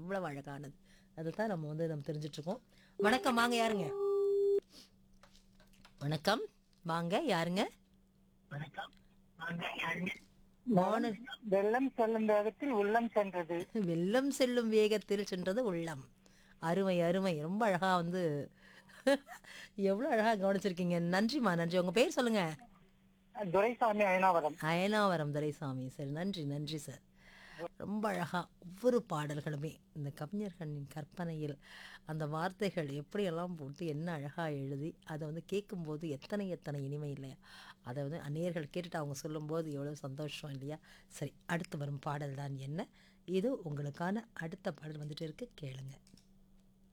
எவ்வளவு அழகானது அதுதான் நம்ம வந்து நம்ம தெரிஞ்சுட்டு இருக்கோம் வணக்கம் வாங்க யாருங்க வணக்கம் வாங்க யாருங்க வான- வெள்ளம் செல்லும் வேகத்தில் உள்ளம் சென்றது வெள்ளம் செல்லும் வேகத்தில் சென்றது உள்ளம் அருமை அருமை ரொம்ப அழகா வந்து எவ்வளோ அழகா கவனிச்சிருக்கீங்க நன்றிம்மா நன்றி உங்க பேர் சொல்லுங்க துரைசாமி அயனாவரம் அயனாவரம் துரைசாமி சரி நன்றி நன்றி சார் ரொம்ப அழகா ஒவ்வொரு பாடல்களுமே இந்த கவிஞர்களின் கற்பனையில் அந்த வார்த்தைகள் எப்படியெல்லாம் போட்டு என்ன அழகா எழுதி அதை வந்து கேட்கும்போது எத்தனை எத்தனை இனிமை இல்லையா அதை வந்து அந்நியர்கள் கேட்டுட்டு அவங்க சொல்லும்போது எவ்வளோ சந்தோஷம் இல்லையா சரி அடுத்து வரும் பாடல் தான் என்ன இது உங்களுக்கான அடுத்த பாடல் வந்துட்டு இருக்கு கேளுங்க